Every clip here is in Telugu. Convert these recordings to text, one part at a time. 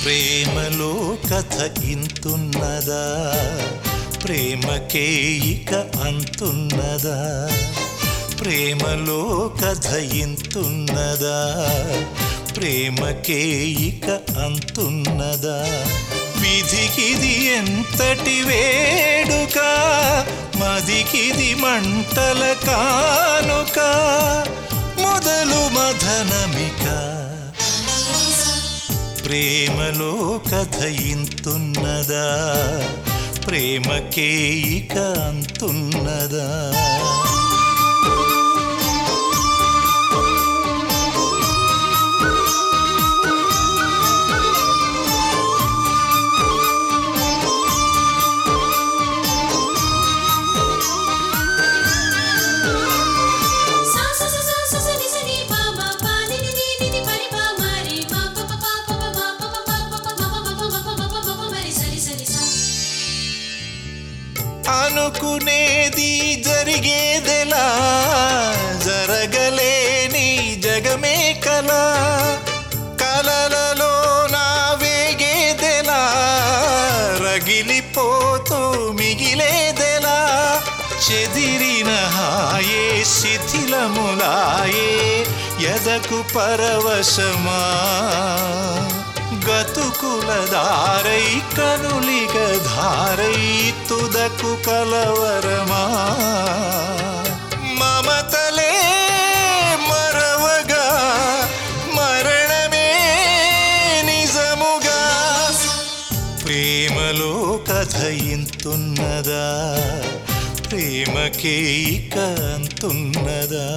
ప్రేమలో కథ ఇంతున్నదా ప్రేమకే ఇక అంతున్నదా ప్రేమలో కథ ఇంతున్నదా ప్రేమకే ఇక అంతున్నదా విధికిది ఎంతటి వేడుక మదికిది మంటల కానుక మొదలు మధనమిక ప్రేమలో కథ ఇంతున్నదా ప్రేమకే ఇక అంతున్నదా సా సా సా సా సా సా ని సా ని పా మా పా ని ని ని ని ని ప ని పా మా రి మా ప ప పా ప ప మా ప ప పా ప ప మా ప ప ప ప ప ప ప మరి సరి సరి సా అనుకునేది జరిగేదెలా జరగలేని జగమే కలా కలలలో నా వేగేదెలా రగిలిపోతూ మిగిలేదెలా చెదిరిన హాయే శిథిలములాయే ఎదకు పరవశమా గతుకుల దారై కనులిగ ధారై తుదకు కలవరమా మమతలే మరవగా మరణమే నిజముగా ప్రేమలో కథ ఇంతున్నదా ప్రేమకే ఇక అంతున్నదా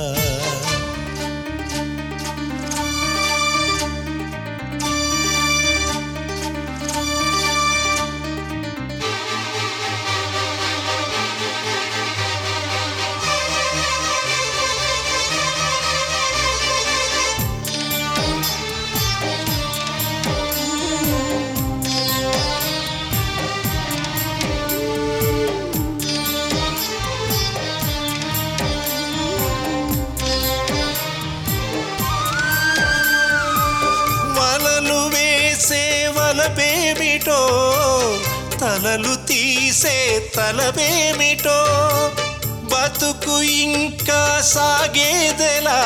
వలలు వేసే వలపేమిటో తలలు తీసే తలపేమిటో బతుకు ఇంకా సాగేదెలా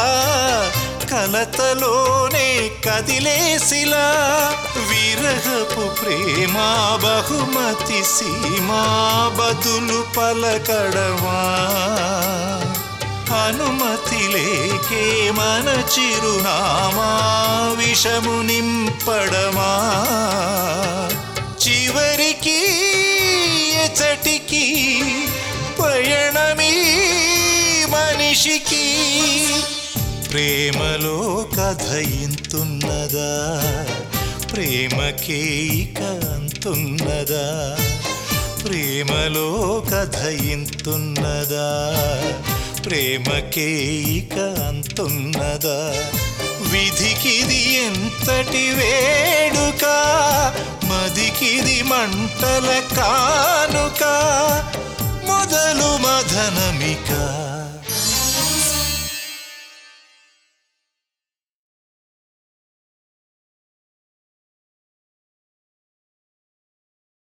కలతలోనే కదిలేసిలా విరహపు ప్రేమ బహుమతి సీమా బదులు పలకడమా అనుమతి లేకే మన చిరునామా విషము నింపడమా చివరికి ఎచటికి పయణమీ మనిషికి ప్రేమలో కథ ఇంతున్నదా ప్రేమకే ఇక అంతున్నదా ప్రేమలో కథ ఇంతున్నదా ప్రేమకే ఇక అంతున్నదా విధికిది ఎంతటి వేడుక మదికిది మంటల కానుక మొదలు మధనమిక